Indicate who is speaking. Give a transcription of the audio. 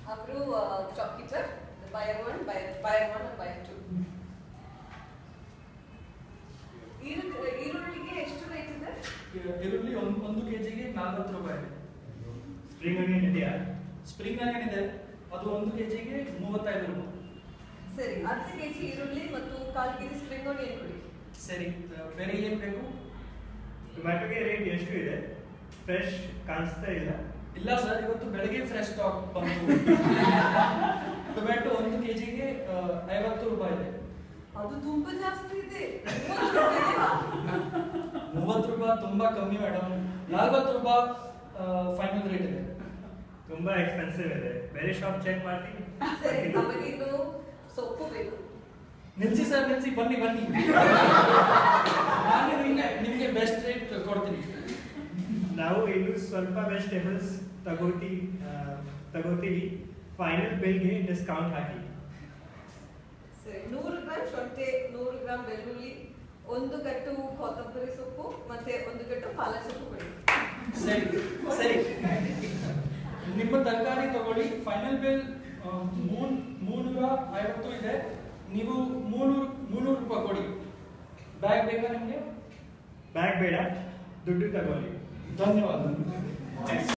Speaker 1: ಅವರು shopkeeper buyer one buyer buyer one buyer two ಈರುಳ್ಳಿಗೆ ಎಷ್ಟು ರೇಟ್ ಇದೆ
Speaker 2: ಈರುಳ್ಳಿ ಒಂದು ಒಂದು ಕೆಜಿಗೆ ನಲ್ವತ್ತು ರೂಪಾಯಿ
Speaker 3: ಸ್ಪ್ರಿಂಗ್ ಅನಿಯನ್ ಇದೆಯಾ
Speaker 2: ಸ್ಪ್ರಿಂಗ್ ಆನಿಯನ್ ಇದೆ ಅದು ಒಂದು ಕೆಜಿಗೆ ಮೂವತ್ತೈದು ರೂಪಾಯಿ
Speaker 1: ಸರಿ ಅರ್ಧ ಕೆಜಿ ಈರುಳ್ಳಿ ಮತ್ತು ಕಾಲು ಕೆಜಿ ಸ್ಪ್ರಿಂಗ್ ಆನಿಯನ್ ಕೊಡಿ
Speaker 2: ಸರಿ ಆ, ಬೇರೆ ಏನು ಬೇಕು
Speaker 3: ಟೊಮ್ಯಾಟೊಗೆ ರೇಟ್ ಎಷ್ಟು ಇದೆ ಫ್ರೆಶ್ ಕಾಣಿಸ್ತಾ ಇಲ್ಲ
Speaker 2: ಇಲ್ಲ ಸರ್ ಇವತ್ತು ಬೆಳಗ್ಗೆ ಫ್ರೆಶ್ ಸ್ಟಾಕ್ ಬಂತು ಟೊಮ್ಯಾಟೊ ಒಂದು ಕೆಜಿಗೆ ಐವತ್ತು ರೂಪಾಯಿ ಇದೆ
Speaker 1: ಅದು ತುಂಬಾ ಜಾಸ್ತಿ ಇದೆ
Speaker 2: ಮೂವತ್ತು ರೂಪಾಯಿ ತುಂಬಾ ಕಮ್ಮಿ ಮೇಡಮ್ ನಲ್ವತ್ತು ರೂಪಾಯಿ ಫೈನಲ್ ರೇಟ್ ಇದೆ
Speaker 3: ತುಂಬಾ ಎಕ್ಸ್ಪೆನ್ಸಿವ್ ಇದೆ ಬೇರೆ ಶಾಪ್ ಚೆಕ್ ಮಾಡ್ತೀನಿ
Speaker 1: ಸರಿ ನಮಗೆ ಇನ್ನು ಸೊಪ್ಪು ಬೇಕು
Speaker 2: ನಿಲ್ಸಿ ಸರ್ ನಿಲ್ಸಿ ಬನ್ನಿ ಬನ್ನಿ ನಾನು ನಿಮಗೆ ನಿಮಗೆ ಬೆಸ್ಟ್ ರೇಟ್ ಕೊಡ್ತೀನಿ
Speaker 3: ನಾವು ಇನ್ನು ಸ್ವಲ್ಪ ವೆಜಿಟೇಬಲ್ಸ್ ತಗೋತಿ ಆ, ತಗೋತೀವಿ ಫೈನಲ್ ಬಿಲ್ಗೆ ಡಿಸ್ಕೌಂಟ್ ಹಾಕಿ
Speaker 1: ಸರಿ ನೂರು ಗ್ರಾಮ್ ಶುಂಠಿ ನೂರು ಗ್ರಾಮ್ ಬೆಳ್ಳುಳ್ಳಿ ಒಂದು ಕಟ್ಟು ಕೊತ್ತಂಬರಿ ಸೊಪ್ಪು ಮತ್ತೆ ಒಂದು ಕಟ್ಟು ಪಾಲಕ್ ಸೊಪ್ಪು ಕೊಡಿ
Speaker 2: ಸರಿ ಸರಿ ನಿಮ್ಮ ತರಕಾರಿ ತಗೊಳ್ಳಿ ಫೈನಲ್ ಬಿಲ್ ಮೂನ್ ಮುನ್ನೂರ ಐವತ್ತು ಇದೆ ನೀವು ಮುನ್ನೂರು ಮುನ್ನೂರು ರೂಪಾಯಿ ಕೊಡಿ ಬ್ಯಾಗ್ ಬೇಕಾ ನಿಮಗೆ
Speaker 3: ಬ್ಯಾಗ್ ಬೇಡ ದುಡ್ಡು ತಗೊಳ್ಳಿ
Speaker 2: ಧನ್ಯವಾದ